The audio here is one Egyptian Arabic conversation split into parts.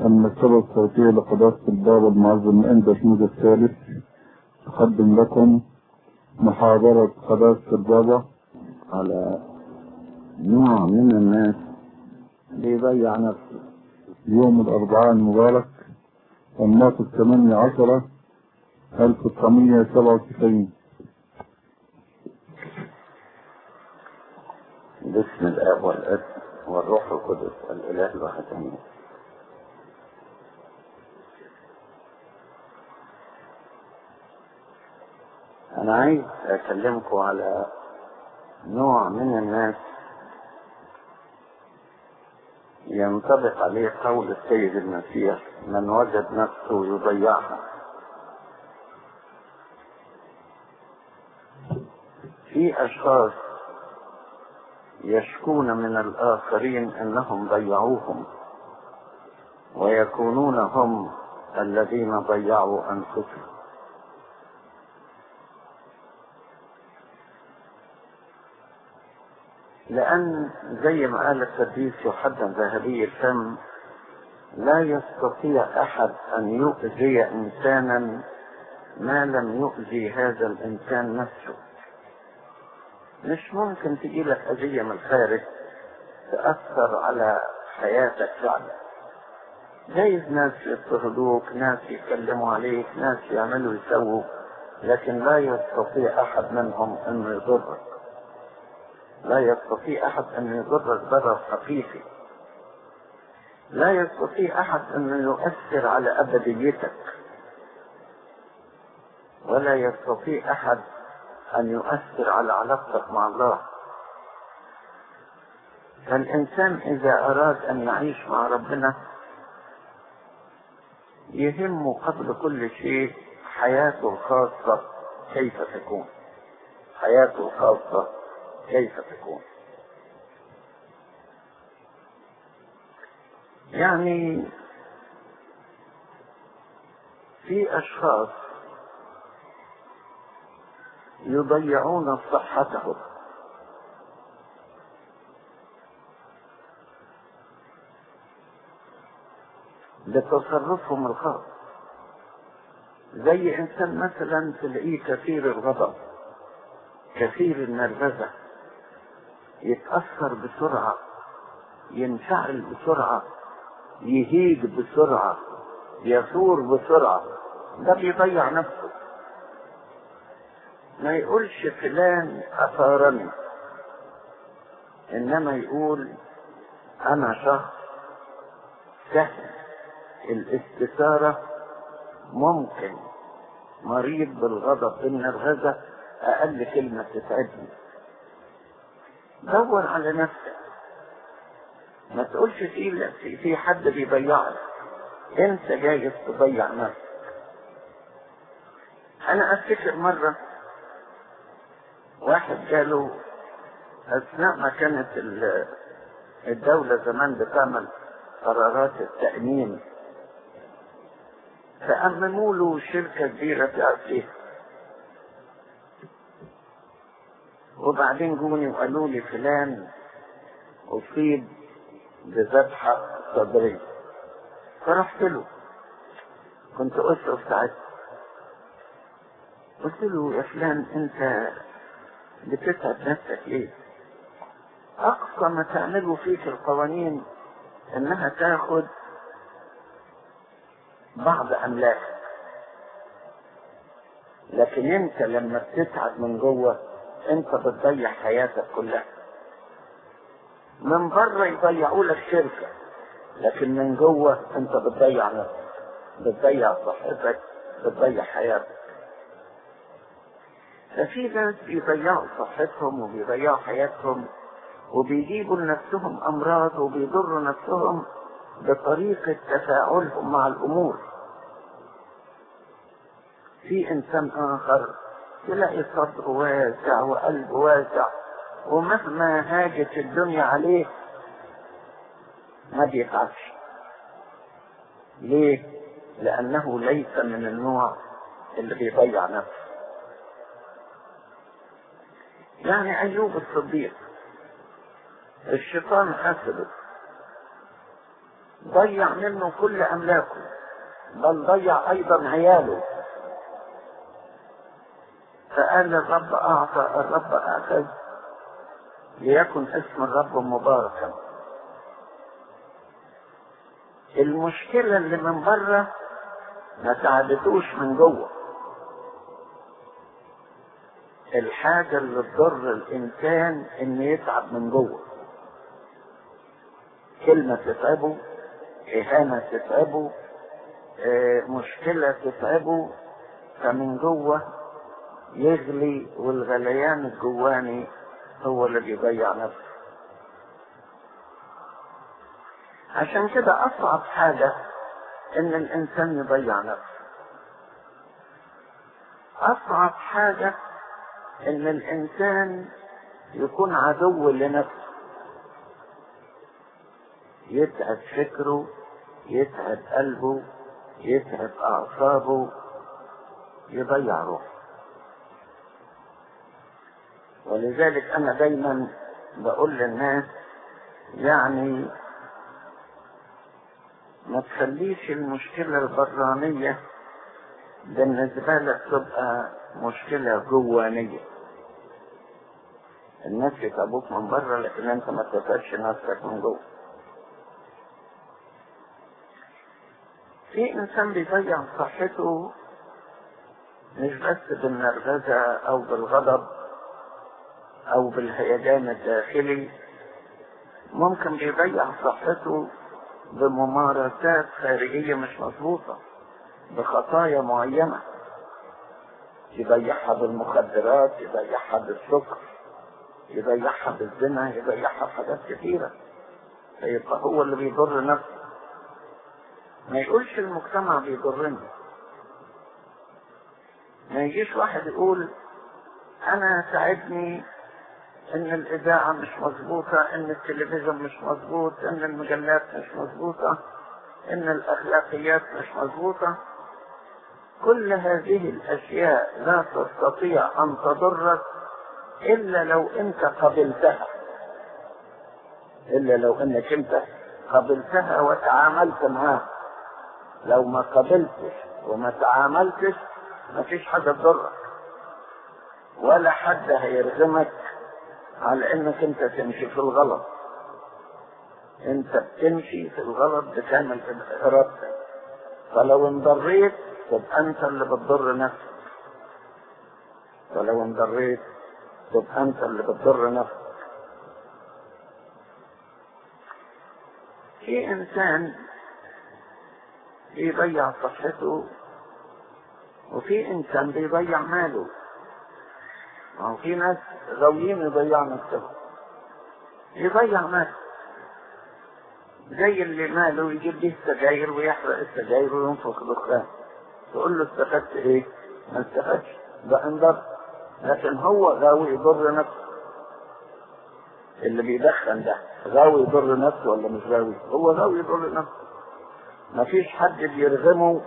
المكتبة الصوتية لقداسة الباب المعظم عند الحمود الثالث تقدم لكم محاضرة قداسة البابا على نوع من الناس بيضيع نفسه يوم الأربعاء المبارك الناقص 8 عشرة 1997 باسم الاب والابن والروح القدس الاله الواحد امين انا عايز اكلمكم على نوع من الناس ينطبق عليه قول السيد المسيح من وجد نفسه يضيعها في اشخاص يشكون من الآخرين أنهم ضيعوهم ويكونون هم الذين ضيعوا أنفسهم لأن زي ما قال القديس يوحنا ذهبي الفم لا يستطيع أحد أن يؤذي إنسانا ما لم يؤذي هذا الإنسان نفسه مش ممكن تجي لك أذية من الخارج تأثر على حياتك فعلا جايز ناس يضطهدوك ناس يتكلموا عليك ناس يعملوا يسووا لكن لا يستطيع أحد منهم أنه يضرك لا يستطيع أحد أن يضرك ضرر حقيقي لا يستطيع أحد أنه يؤثر على أبديتك ولا يستطيع أحد أن يؤثر على علاقتك مع الله فالإنسان إذا أراد أن يعيش مع ربنا يهمه قبل كل شيء حياته الخاصة كيف تكون حياته الخاصة كيف تكون يعني في أشخاص يضيعون صحتهم لتصرفهم الخاص زي انسان مثلا تلاقيه كثير الغضب كثير النرفزة يتأثر بسرعة ينفعل بسرعة يهيج بسرعة يثور بسرعة ده بيضيع نفسه ما يقولش فلان أثارني إنما يقول أنا شخص سهل الاستثارة ممكن مريض بالغضب بالنرفزة أقل كلمة تتعبني دور على نفسك ما تقولش في في حد بيضيعك انت جايز تضيع نفسك انا افتكر مره واحد قالوا اثناء ما كانت الدولة زمان بتعمل قرارات التأمين فأمنوا له شركة كبيرة تعب فيها وبعدين جوني وقالوا لي فلان أصيب بذبحة صدرية فرحت له كنت أسرف ساعتها قلت له يا فلان أنت بتتعب نفسك ليه اقصى ما تعمله فيك القوانين انها تاخد بعض املاكك لكن انت لما بتتعب من جوه انت بتضيع حياتك كلها من بره يضيعوا لك شركه لكن من جوه انت بتضيع نفسك بتضيع صحتك بتضيع حياتك ففي ناس بيضيعوا صحتهم وبيضيعوا حياتهم وبيجيبوا لنفسهم امراض وبيضروا نفسهم بطريقة تفاعلهم مع الامور في انسان اخر تلاقي صدره واسع وقلبه واسع ومهما هاجت الدنيا عليه ما بيتعبش ليه؟ لأنه ليس من النوع اللي بيضيع نفسه يعني أيوب الصديق الشيطان حسده ضيع منه كل املاكه بل ضيع ايضا عياله فقال الرب اعطى الرب اخذ ليكن اسم الرب مباركا المشكلة اللي من بره ما تعبتوش من جوه الحاجة اللي تضر الإنسان إنه يتعب من جوه كلمة تتعبه إهانة تتعبه آه، مشكلة تتعبه فمن جوه يغلي والغليان الجواني هو اللي بيضيع نفسه عشان كده أصعب حاجة إن الإنسان يضيع نفسه أصعب حاجة إن الإنسان يكون عدو لنفسه يتعب فكره يتعب قلبه يتعب أعصابه يضيع روحه ولذلك أنا دايما بقول للناس يعني ما تخليش المشكلة البرانية بالنسبة لك تبقى مشكلة جوانية الناس يتعبوك من بره لكن انت ما تتعبش نفسك من جوه في انسان بيضيع صحته مش بس بالنرفزة او بالغضب او بالهيجان الداخلي ممكن بيضيع صحته بممارسات خارجية مش مظبوطة بخطايا معينة يضيعها بالمخدرات يضيعها بالسكر يضيعها بالزنا يضيعها بحاجات كثيرة فيبقى هو اللي بيضر نفسه ما يقولش المجتمع بيضرني ما يجيش واحد يقول انا ساعدني ان الاذاعة مش مظبوطة ان التلفزيون مش مظبوط ان المجلات مش مظبوطة ان الاخلاقيات مش مظبوطة كل هذه الاشياء لا تستطيع ان تضرك الا لو انت قبلتها الا لو انك انت قبلتها وتعاملت معاها لو ما قبلتش وما تعاملتش مفيش حاجة تضرك ولا حد هيرغمك على انك انت تمشي في الغلط انت بتمشي في الغلط بكامل ارادتك فلو انضريت تبقى انت اللي بتضر نفسك ولو انضريت تبقى انت اللي بتضر نفسك في انسان بيضيع صحته وفي انسان بيضيع ماله ما هو في ناس غاويين يضيعوا نفسهم يضيع ماله زي اللي ماله يجيب به السجاير ويحرق السجاير وينفخ دخان تقول له استفدت ايه؟ ما استفدش ده انضر لكن هو غاوي يضر نفسه اللي بيدخن ده غاوي يضر نفسه ولا مش غاوي؟ هو غاوي يضر نفسه مفيش حد بيرغمه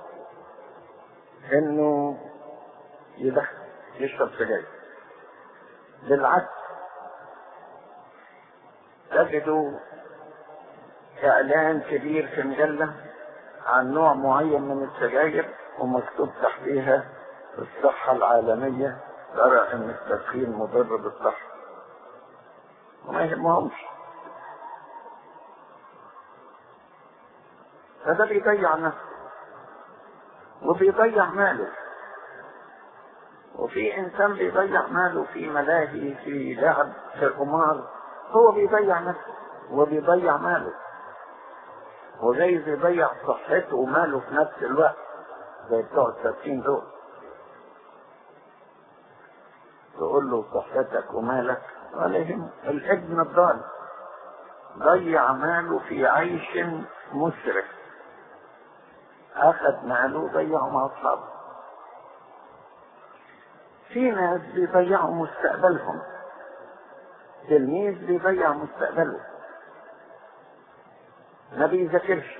انه يدخن يشرب سجاير بالعكس تجدوا اعلان كبير في مجله عن نوع معين من السجاير ومكتوب تحتيها الصحة العالمية ترى ان التدخين مضر بالصحة وما يهمهمش فده بيضيع نفسه وبيضيع ماله وفي انسان بيضيع ماله في ملاهي في لعب في قمار هو بيضيع نفسه وبيضيع ماله وجايز يضيع صحته وماله في نفس الوقت زي بتوع التدخين دول تقول له صحتك ومالك ولا يهم الابن الضال ضيع ماله في عيش مسرف اخذ ماله ضيعه مع اصحابه في ناس بيضيعوا مستقبلهم تلميذ بيضيع مستقبله ما بيذاكرش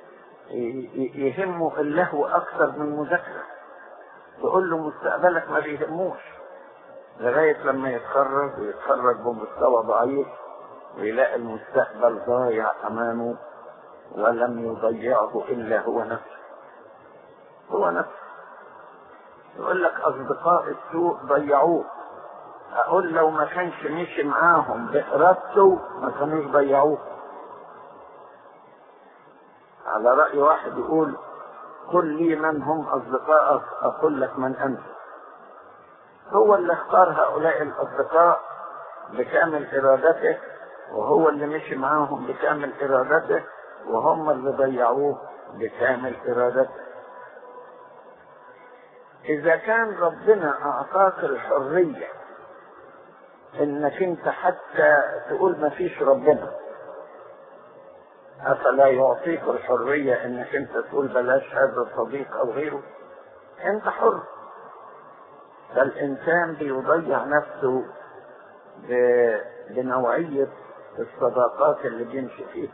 يهمه اللهو اكثر من المذاكره تقول له مستقبلك ما بيهموش لغايه لما يتخرج ويتخرج بمستوى ضعيف ويلاقي المستقبل ضايع امامه ولم يضيعه إلا هو نفسه هو نفسه يقول لك أصدقاء السوء ضيعوه أقول لو ما كانش مشي معاهم بإرادته ما كانوش ضيعوه على رأي واحد يقول قل لي من هم أصدقائك أقول لك من أنت هو اللي اختار هؤلاء الأصدقاء بكامل إرادته وهو اللي مشي معاهم بكامل إرادته وهم اللي ضيعوه بكامل إرادته إذا كان ربنا أعطاك الحرية إنك أنت حتى تقول ما فيش ربنا أفلا يعطيك الحرية إنك أنت تقول بلاش هذا الصديق أو غيره أنت حر فالإنسان بيضيع نفسه بنوعية الصداقات اللي بيمشي فيها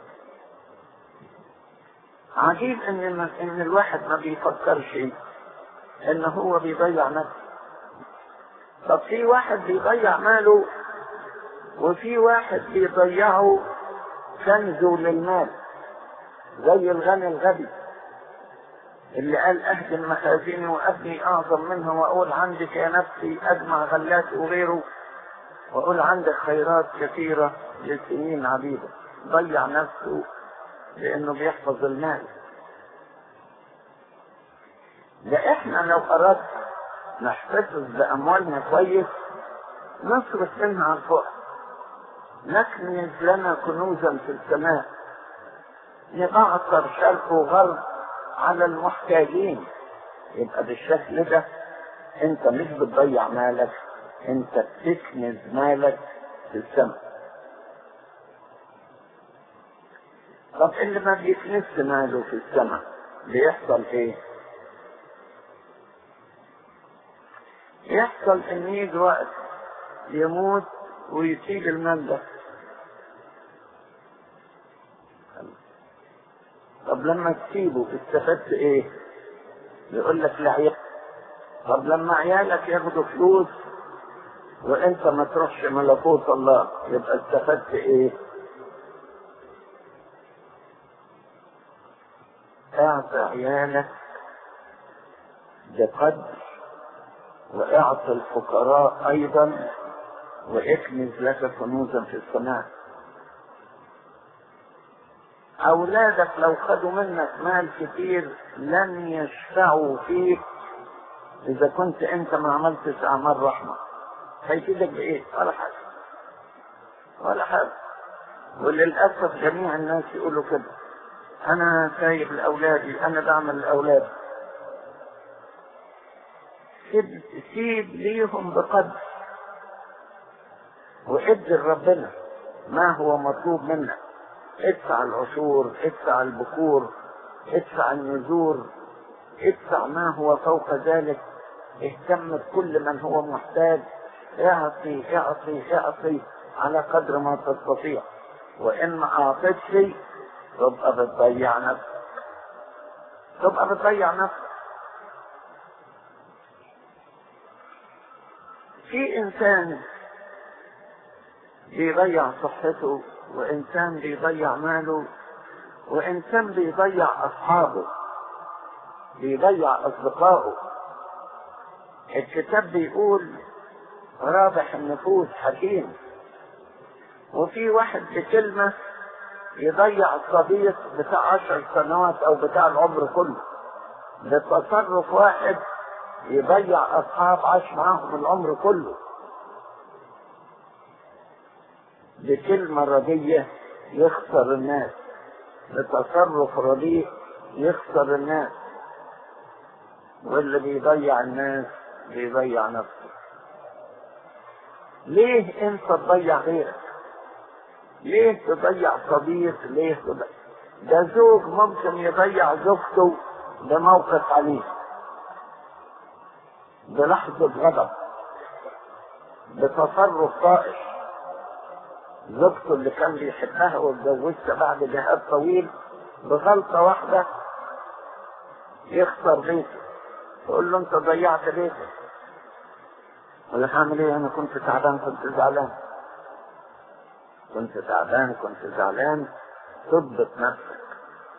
عجيب ان ان الواحد ما بيفكرش ان هو بيضيع نفسه طب في واحد بيضيع ماله وفي واحد بيضيعه كنزه للمال زي الغني الغبي اللي قال اهدم مخازني وابني اعظم منها واقول عندك يا نفسي اجمع غلاتي وغيره واقول عندك خيرات كثيرة لسنين عديدة ضيع نفسه لانه بيحفظ المال ده احنا لو اردت نحتفظ باموالنا كويس نصرف منها على الفقراء نكنز لنا كنوزا في السماء نبعثر شرق وغرب على المحتاجين يبقى بالشكل ده انت مش بتضيع مالك انت بتكنز مالك في السماء طب اللي ما بيكنس ماله في السماء بيحصل ايه يحصل ان يجي وقت يموت ويسيب المال ده طب لما تسيبه استفدت ايه يقول لك لعيال طب لما عيالك ياخدوا فلوس وانت ما تروحش ملكوت الله يبقى استفدت ايه اعطي عيالك بقدر واعطي الفقراء ايضا واكنز لك كنوزا في السماء اولادك لو خدوا منك مال كتير لن يشفعوا فيك اذا كنت انت ما عملتش اعمال رحمه هيفيدك بايه ولا حاجه ولا حاجه وللاسف جميع الناس يقولوا كده انا سايب لاولادي انا بعمل لاولادي سيب, سيب ليهم بقدر وادي لربنا ما هو مطلوب منك ادفع العشور ادفع البكور ادفع النذور ادفع ما هو فوق ذلك اهتم بكل من هو محتاج اعطي اعطي اعطي على قدر ما تستطيع وان ما اعطيتش تبقى بتضيع نفسك تبقى بتضيع نفسك في انسان بيضيع صحته وانسان بيضيع ماله وانسان بيضيع اصحابه بيضيع اصدقائه الكتاب بيقول رابح النفوس حكيم وفي واحد بكلمة يضيع الصديق بتاع عشر سنوات او بتاع العمر كله بتصرف واحد يضيع اصحاب عاش معاهم العمر كله بكلمة ردية يخسر الناس بتصرف رديء يخسر الناس واللي بيضيع الناس بيضيع نفسه ليه انت تضيع غيرك ليه تضيع صديق ليه تضيع ده زوج ممكن يضيع زوجته بموقف عليه بلحظة غضب بتصرف طائش زوجته اللي كان بيحبها واتجوزها بعد جهاد طويل بغلطة واحدة يخسر بيته تقول له انت ضيعت بيتك ولا هعمل ايه انا كنت تعبان كنت زعلان كنت تعبان كنت زعلان تضبط نفسك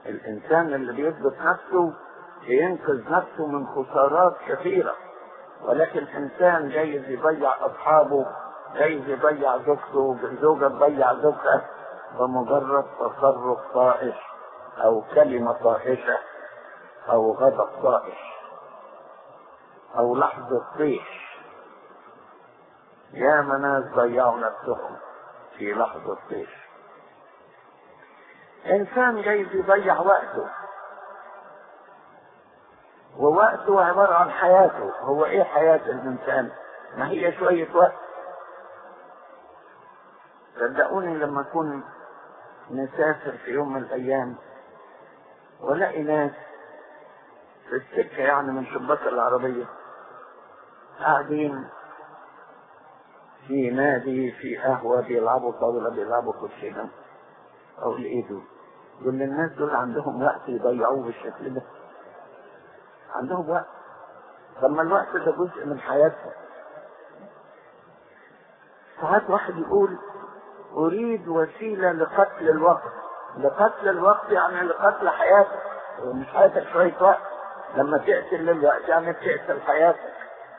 الإنسان اللي بيثبت نفسه بينقذ نفسه من خسارات كثيرة ولكن إنسان جايز يضيع أصحابه جايز يضيع زوجته زوجة تضيع زوجها بمجرد تصرف طائش أو كلمة طائشة أو غضب طائش أو لحظة طيش يا ناس ضيعوا نفسهم في لحظة طيش إنسان جايز يضيع وقته ووقته عبارة عن حياته هو إيه حياة الإنسان؟ ما هي شوية وقت صدقوني لما أكون نسافر في يوم من الأيام ولاقي ناس في السكة يعني من شباك العربية قاعدين في نادي في قهوة بيلعبوا طاولة بيلعبوا كوتشينة أقول إيه دول؟ دول الناس دول عندهم وقت يضيعوه بالشكل ده عندهم وقت طب ما الوقت ده جزء من حياتهم ساعات واحد يقول أريد وسيلة لقتل الوقت لقتل الوقت يعني لقتل حياتك مش حياتك شوية وقت لما تقتل الوقت يعني بتقتل حياتك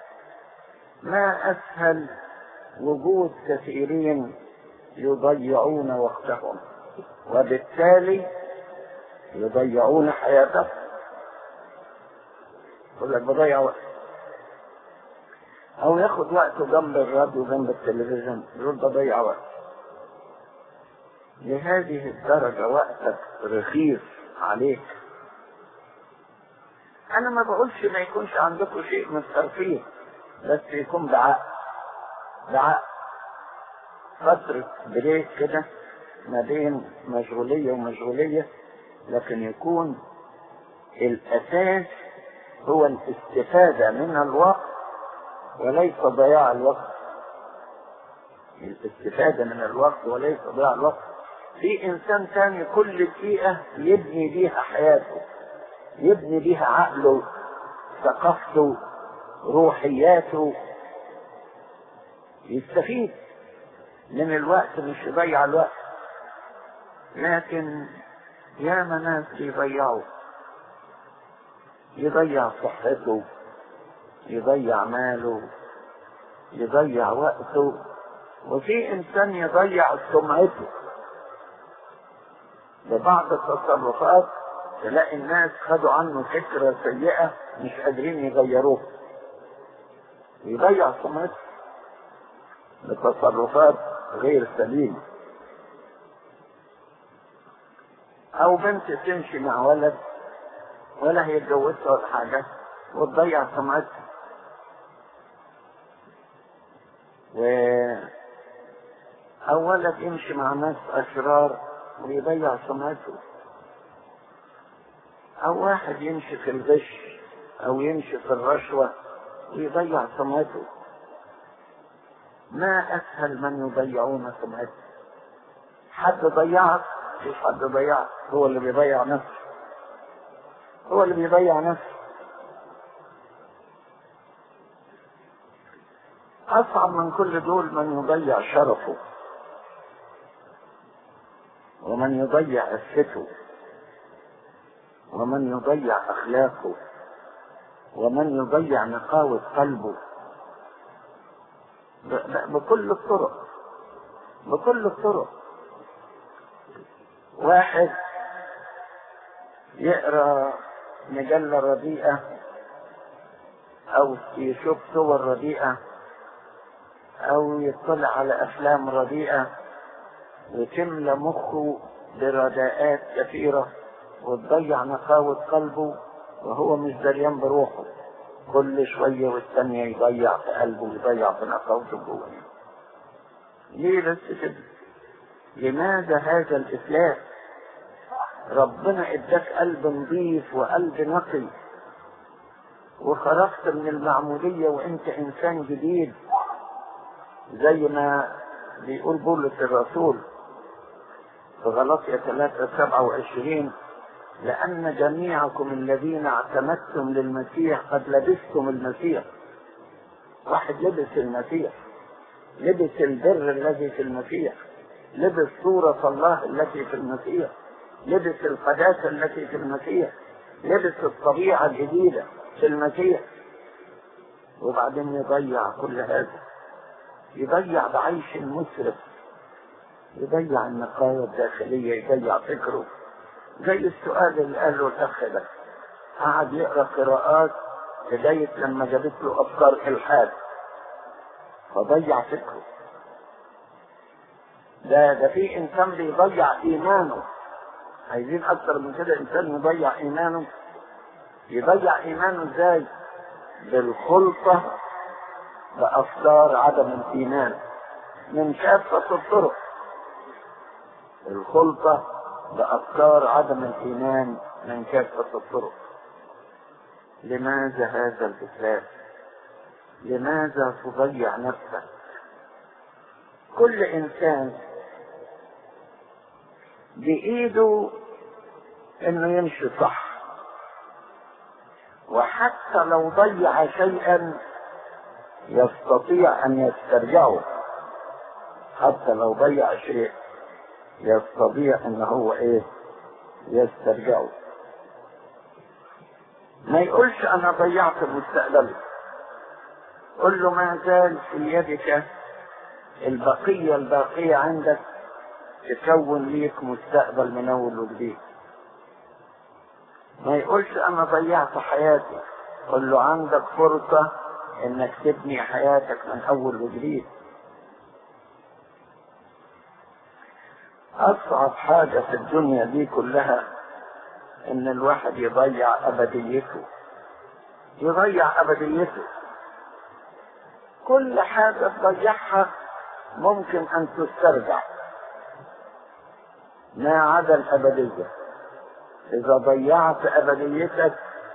ما أسهل وجود كثيرين يضيعون وقتهم وبالتالي يضيعون حياتهم يقول لك بضيع وقت او ياخد وقته جنب الراديو جنب التلفزيون يقول بضيع وقت لهذه الدرجة وقتك رخيص عليك انا ما بقولش ما يكونش عندكم شيء من الترفيه بس يكون بعقل بعقل فترة بريك كده ما بين مشغولية ومشغولية لكن يكون الأساس هو الاستفادة من الوقت وليس ضياع الوقت الاستفادة من الوقت وليس ضياع الوقت في إنسان ثاني كل دقيقة يبني بيها حياته يبني بيها عقله ثقافته روحياته يستفيد من الوقت مش يضيع الوقت لكن يا ناس بيضيعوا يضيع صحته يضيع ماله يضيع وقته وفي انسان يضيع سمعته ببعض التصرفات تلاقي الناس خدوا عنه فكرة سيئة مش قادرين يغيروها يضيع سمعته بتصرفات غير سليمة أو بنت تمشي مع ولد ولا هي اتجوزت ولا حاجة وتضيع سمعتها و أو ولد يمشي مع ناس أشرار ويضيع سمعته أو واحد يمشي في الغش أو يمشي في الرشوة ويضيع سمعته ما أسهل من يضيعون سمعته حد ضيعك مفيش حد ضيعك هو اللي بيضيع نفسه هو اللي بيضيع نفسه أصعب من كل دول من يضيع شرفه ومن يضيع عفته ومن يضيع أخلاقه ومن يضيع نقاوة قلبه بكل الطرق بكل الطرق واحد يقرا مجلة رديئة أو يشوف صور رديئة أو يطلع على أفلام رديئة وتملى مخه برداءات كثيرة وتضيع نقاوة قلبه وهو مش دريان بروحه كل شوية والثانية يضيع في قلبه ويضيع في نقاوته جوه ليه بس كده؟ لماذا هذا الإفلاس؟ ربنا اداك قلب نظيف وقلب نقي وخرجت من المعمودية وانت انسان جديد زي ما بيقول بولس الرسول في غلطية 3 27 لأن جميعكم الذين اعتمدتم للمسيح قد لبستم المسيح واحد لبس المسيح لبس البر الذي في المسيح لبس صورة الله التي في المسيح لبس القداسة التي في المسيح لبس الطبيعة الجديدة في المسيح وبعدين يضيع كل هذا يضيع بعيش مسرف يضيع النقاية الداخلية يضيع فكره زي السؤال اللي قاله الأخ ده قعد يقرأ قراءات لغاية لما جابت له أفكار إلحاد فضيع فكره ده ده في إنسان بيضيع إيمانه عايزين أكتر من كده إنسان يضيع إيمانه يضيع إيمانه إزاي؟ بالخلطة بأفكار عدم الإيمان من كافة الطرق الخلطة بأفكار عدم الإيمان من كافة الطرق لماذا هذا الإسلام لماذا تضيع نفسك كل إنسان بإيده إنه يمشي صح وحتى لو ضيع شيئا يستطيع أن يسترجعه حتى لو ضيع شيء يستطيع ان هو ايه يسترجعه ما يقولش انا ضيعت مستقبلي قل له ما زال في يدك البقية الباقية عندك تكون ليك مستقبل من اول وجديد ما يقولش انا ضيعت حياتي قل له عندك فرصة انك تبني حياتك من اول وجديد أصعب حاجة في الدنيا دي كلها إن الواحد يضيع أبديته يضيع أبديته كل حاجة تضيعها ممكن أن تسترجع ما عدا الأبدية إذا ضيعت أبديتك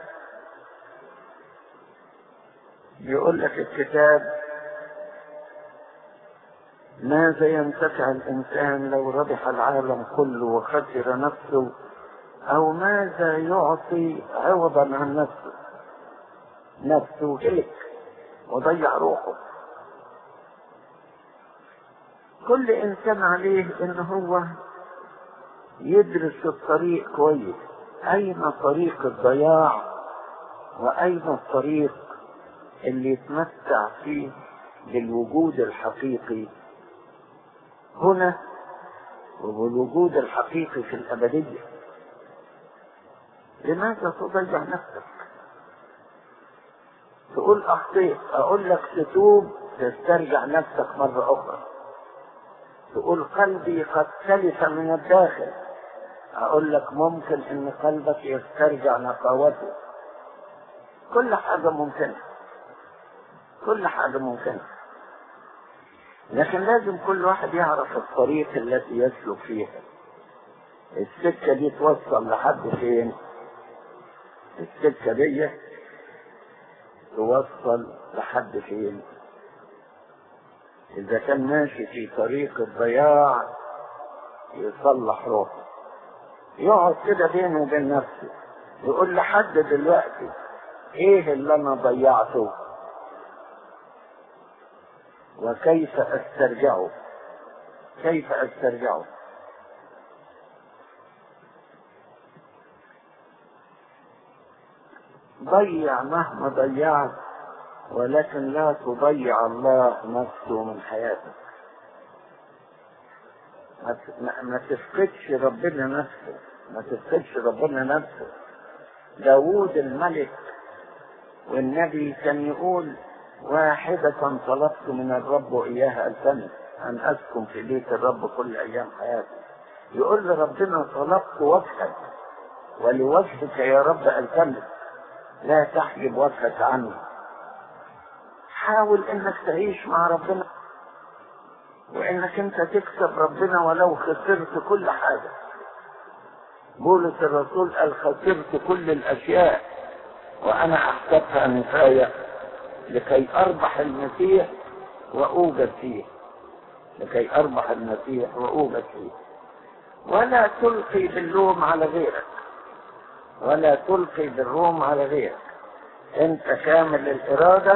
يقول لك الكتاب ماذا ينتفع الإنسان لو ربح العالم كله وخسر نفسه أو ماذا يعطي عوضا عن نفسه نفسه هلك وضيع روحه كل إنسان عليه إن هو يدرس الطريق كويس أين طريق الضياع وأين الطريق اللي يتمتع فيه بالوجود الحقيقي هنا وبالوجود الحقيقي في الأبدية لماذا تضيع نفسك تقول أخطيت أقول لك تتوب تسترجع نفسك مرة أخرى تقول قلبي قد تلف من الداخل أقول لك ممكن إن قلبك يسترجع نقاوته كل حاجة ممكنة كل حاجة ممكنة لكن لازم كل واحد يعرف الطريق التي يسلك فيها السكة دي توصل لحد فين السكة دي توصل لحد فين إذا كان ماشي في طريق الضياع يصلح روحه يقعد كده بينه وبين نفسه يقول لحد دلوقتي ايه اللي انا ضيعته وكيف استرجعه كيف استرجعه ضيع مهما ضيعت ولكن لا تضيع الله نفسه من حياتك ما تفقدش ربنا نفسه ما تفقدش ربنا نفسه داوود الملك والنبي كان يقول واحدة طلبت من الرب إياها التمس أن أسكن في بيت الرب كل أيام حياتي يقول لربنا طلبت وجهك ولوجهك يا رب التمس لا تحجب وجهك عني حاول انك تعيش مع ربنا وانك انت تكسب ربنا ولو خسرت كل حاجة بولس الرسول قال خسرت كل الاشياء وانا احسبها نفاية لكي اربح المسيح واوجد فيه لكي اربح المسيح واوجد فيه ولا تلقي باللوم على غيرك ولا تلقي بالروم على غيرك انت كامل الارادة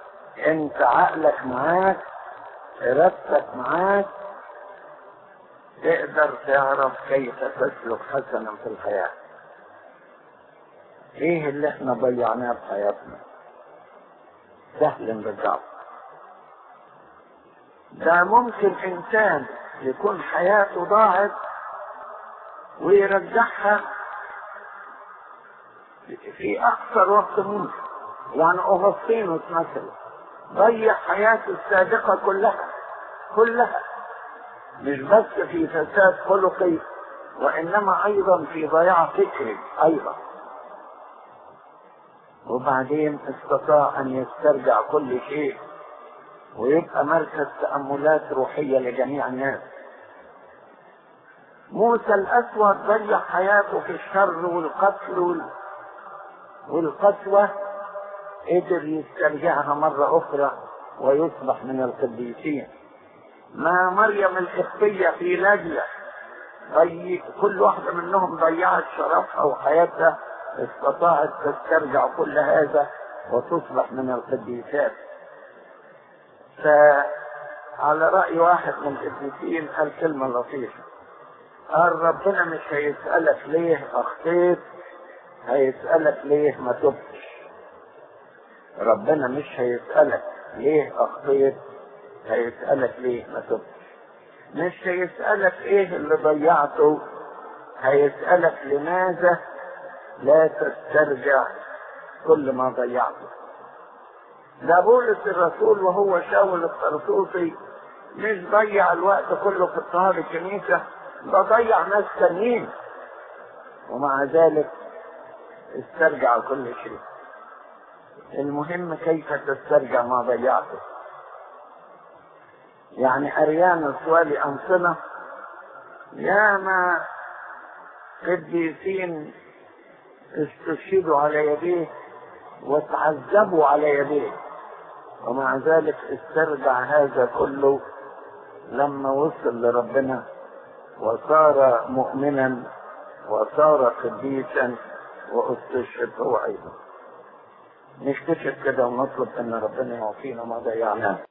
انت عقلك معاك ارادتك معاك تقدر تعرف كيف تسلك حسنا في الحياة ايه اللي احنا ضيعناه في حياتنا سهل بالضبط ده ممكن انسان يكون حياته ضاعت ويرجعها في اقصر وقت ممكن يعني اغسطينوس مثلا ضيع حياته السابقه كلها كلها مش بس في فساد خلقي وانما ايضا في ضياع فكري ايضا وبعدين استطاع ان يسترجع كل شيء ويبقى مركز تأملات روحية لجميع الناس موسى الأسود ضيع حياته في الشر والقتل وال... والقسوة قدر يسترجعها مرة أخرى ويصبح من القديسين ما مريم القبطية في لاجلة ضي... كل واحدة منهم ضيعت شرفها وحياتها استطاعت تسترجع كل هذا وتصبح من القديسات فعلى رأي واحد من القديسين قال كلمة لطيفة قال ربنا مش هيسألك ليه أخطيت هيسألك ليه ما تبتش ربنا مش هيسألك ليه أخطيت هيسألك ليه ما تبتش مش هيسألك ايه اللي ضيعته هيسألك لماذا لا تسترجع كل ما ضيعته ده بولس الرسول وهو شاول الطرطوسي مش ضيع الوقت كله في اضطهاد الكنيسة ده ضيع ناس تانيين ومع ذلك استرجع كل شيء المهم كيف تسترجع ما ضيعته يعني أريان سوالي أنصنة ياما قديسين استشهدوا على يديه وتعذبوا على يديه ومع ذلك استرجع هذا كله لما وصل لربنا وصار مؤمنا وصار قديسا واستشهد هو ايضا نكتشف كده ونطلب ان ربنا يعطينا ما ضيعناه